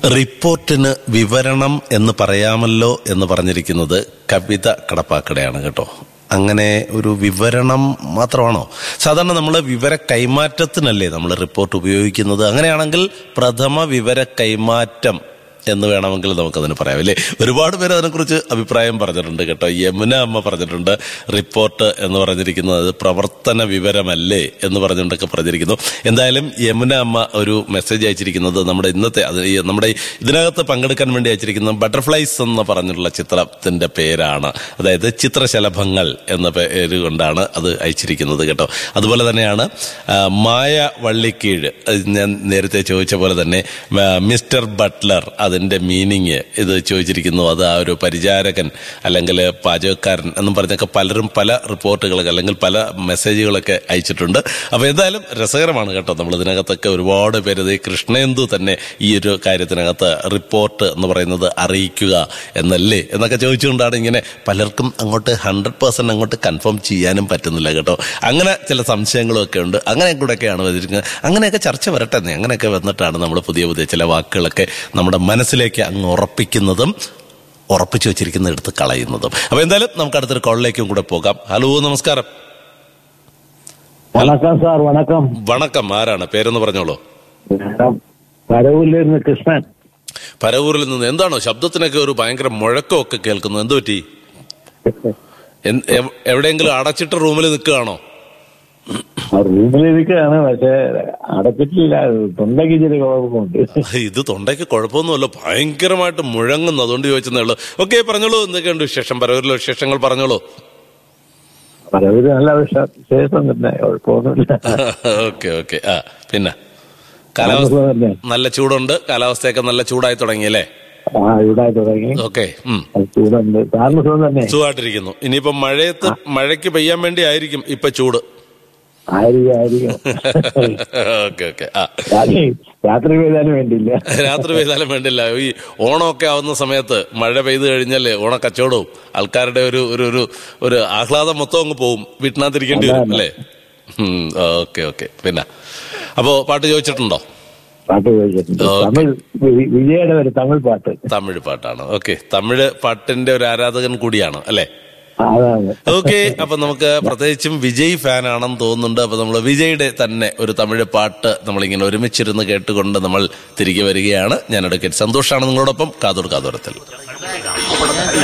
റിപ്പോർട്ടിന് വിവരണം എന്ന് പറയാമല്ലോ എന്ന് പറഞ്ഞിരിക്കുന്നത് കവിത കടപ്പാക്കടയാണ് കേട്ടോ അങ്ങനെ ഒരു വിവരണം മാത്രമാണോ സാധാരണ നമ്മൾ വിവര കൈമാറ്റത്തിനല്ലേ നമ്മൾ റിപ്പോർട്ട് ഉപയോഗിക്കുന്നത് അങ്ങനെയാണെങ്കിൽ പ്രഥമ വിവര കൈമാറ്റം എന്ന് വേണമെങ്കിൽ നമുക്കതിന് പറയാം അല്ലേ ഒരുപാട് പേര് അതിനെക്കുറിച്ച് അഭിപ്രായം പറഞ്ഞിട്ടുണ്ട് കേട്ടോ യമുന അമ്മ പറഞ്ഞിട്ടുണ്ട് റിപ്പോർട്ട് എന്ന് പറഞ്ഞിരിക്കുന്നത് പ്രവർത്തന വിവരമല്ലേ എന്ന് പറഞ്ഞുകൊണ്ടൊക്കെ പറഞ്ഞിരിക്കുന്നു എന്തായാലും യമുന അമ്മ ഒരു മെസ്സേജ് അയച്ചിരിക്കുന്നത് നമ്മുടെ ഇന്നത്തെ അത് ഈ നമ്മുടെ ഇതിനകത്ത് പങ്കെടുക്കാൻ വേണ്ടി അയച്ചിരിക്കുന്നത് ബട്ടർഫ്ലൈസ് എന്ന് പറഞ്ഞിട്ടുള്ള ചിത്രത്തിന്റെ പേരാണ് അതായത് ചിത്രശലഭങ്ങൾ എന്ന പേര് കൊണ്ടാണ് അത് അയച്ചിരിക്കുന്നത് കേട്ടോ അതുപോലെ തന്നെയാണ് ആ, മായ വള്ളിക്കീഴ് അത് ഞാൻ നേരത്തെ ചോദിച്ച പോലെ തന്നെ ആ, മിസ്റ്റർ ബട്ട്ലർ അതിന്റെ മീനിങ് ഇത് ചോദിച്ചിരിക്കുന്നു അത് ആ ഒരു പരിചാരകൻ അല്ലെങ്കിൽ പാചകക്കാരൻ എന്നും പറഞ്ഞൊക്കെ പലരും പല റിപ്പോർട്ടുകളൊക്കെ അല്ലെങ്കിൽ പല മെസ്സേജുകളൊക്കെ അയച്ചിട്ടുണ്ട് അപ്പോൾ എന്തായാലും രസകരമാണ് കേട്ടോ നമ്മൾ ഇതിനകത്തൊക്കെ ഒരുപാട് പേര് ഇത് ഈ കൃഷ്ണേന്ദു തന്നെ ഈ ഒരു കാര്യത്തിനകത്ത് റിപ്പോർട്ട് എന്ന് പറയുന്നത് അറിയിക്കുക എന്നല്ലേ എന്നൊക്കെ ചോദിച്ചുകൊണ്ടാണ് ഇങ്ങനെ പലർക്കും അങ്ങോട്ട് ഹൺഡ്രഡ് പേഴ്സെന്റ് അങ്ങോട്ട് കൺഫേം ചെയ്യാനും പറ്റുന്നില്ല കേട്ടോ അങ്ങനെ ചില സംശയങ്ങളും ഒക്കെ ഉണ്ട് അങ്ങനെ കൂടെയൊക്കെയാണ് വന്നിരിക്കുന്നത് അങ്ങനെയൊക്കെ ചർച്ച വരട്ടെ എന്നേ. അങ്ങനെയൊക്കെ വന്നിട്ടാണ് നമ്മൾ പുതിയ പുതിയ ചില വാക്കുകളൊക്കെ നമ്മുടെ മനസ്സിലേക്ക് അങ്ങ് ഉറപ്പിക്കുന്നതും ഉറപ്പിച്ചു വെച്ചിരിക്കുന്ന എടുത്ത് കളയുന്നതും അപ്പൊ എന്തായാലും നമുക്ക് അടുത്തൊരു കോളിലേക്കും കൂടെ പോകാം ഹലോ നമസ്കാരം வணக்கம் சார் வணக்கம் വണക്കം ആരാണ് പേരെന്ന് പറഞ്ഞോളൂ வணக்கம் കരവൂരിൽ നിന്ന് കൃഷ്ണൻ പരവൂരിൽ നിന്ന് എന്താണോ ശബ്ദത്തിനൊക്കെ ഒരു ഭയങ്കര മുഴക്കമൊക്കെ കേൾക്കുന്നത് എന്ത് പറ്റി എന്ത്- എവ്- എവിടെയെങ്കിലും അടച്ചിട്ട റൂമിൽ നിൽക്കുകയാണോ ആ റൂമിലിരിക്കുകയാണ് പക്ഷെ അടച്ചിട്ടില്ല തൊണ്ടയ്ക്ക് ചെറിയ കുഴപ്പമുണ്ട് ഇത് തൊണ്ടയ്ക്ക് കുഴപ്പമൊന്നുമല്ല ഭയങ്കരമായിട്ട് മുഴങ്ങുന്നു അതുകൊണ്ട് ചോദിച്ചതേ ഉള്ളൂ ഓക്കെ പറഞ്ഞോളൂ എന്തൊക്കെയുണ്ട് വിശേഷം പരവൂരിലെ വിശേഷങ്ങൾ പറഞ്ഞോളൂ കരവൂര് നല്ല വിഷ- വിശേഷം തന്നെ കുഴപ്പമൊന്നുമില്ല ഓക്കെ ഓക്കെ ആ പിന്നെ കാലാവസ്ഥ താമസം തന്നെ നല്ല ചൂടുണ്ട് കാലാവസ്ഥയൊക്കെ നല്ല ചൂടായി തുടങ്ങിയല്ലേ ആ ഇവിടെ തുടങ്ങി ഓക്കെ ഉം അത് ചൂടുണ്ട് താമസം തന്നെ സുഖമായിട്ടിരിക്കുന്നു ഇനിയിപ്പോ മഴയത്ത് മഴയ്ക്ക് പെയ്യാൻ വേണ്ടി ആയിരിക്കും ഇപ്പൊ ചൂട് ആയിരിക്കും ആയിരിക്കും ഓക്കെ ഓക്കെ ആ രാത്രി രാത്രി പെയ്താലും വേണ്ടിയില്ല രാത്രി പെയ്താലും വേണ്ടില്ല ഈ ഓണമൊക്കെ ആവുന്ന സമയത്ത് മഴ പെയ്തു കഴിഞ്ഞാല് ഓണക്കച്ചവടവും ആൾക്കാരുടെ ഒരു ഒരു ഒരു ഒരു ആഹ്ലാദം മൊത്തം അങ്ങ് പോവും വീട്ടിനകത്തിരിക്കേണ്ടി വരും അല്ലേ ഓക്കെ ഓക്കെ പിന്നെ അപ്പോ പാട്ട് ചോദിച്ചിട്ടുണ്ടോ പാട്ട് ചോദിച്ചിട്ടുണ്ട് ഓക്കേ. തമിഴ് വി- വിജയുടെ ഒരു തമിഴ് പാട്ട് തമിഴ് പാട്ടാണ് ഓക്കെ തമിഴ് പാട്ടിന്റെ ഒരു ആരാധകൻ കൂടിയാണ് അല്ലേ ആ, അതാണ് ഓക്കെ അപ്പൊ നമുക്ക് പ്രത്യേകിച്ചും വിജയ് ഫാൻ ആണെന്ന് തോന്നുന്നുണ്ട് അപ്പൊ നമ്മൾ വിജയുടെ തന്നെ ഒരു തമിഴ് പാട്ട് നമ്മളിങ്ങനെ ഒരുമിച്ചിരുന്ന് കേട്ടുകൊണ്ട് നമ്മൾ തിരികെ വരികയാണ് ഞാൻ എടുക്കൽ സന്തോഷമാണ് നിങ്ങളോടൊപ്പം കാതോർ കാതോരത്തിൽ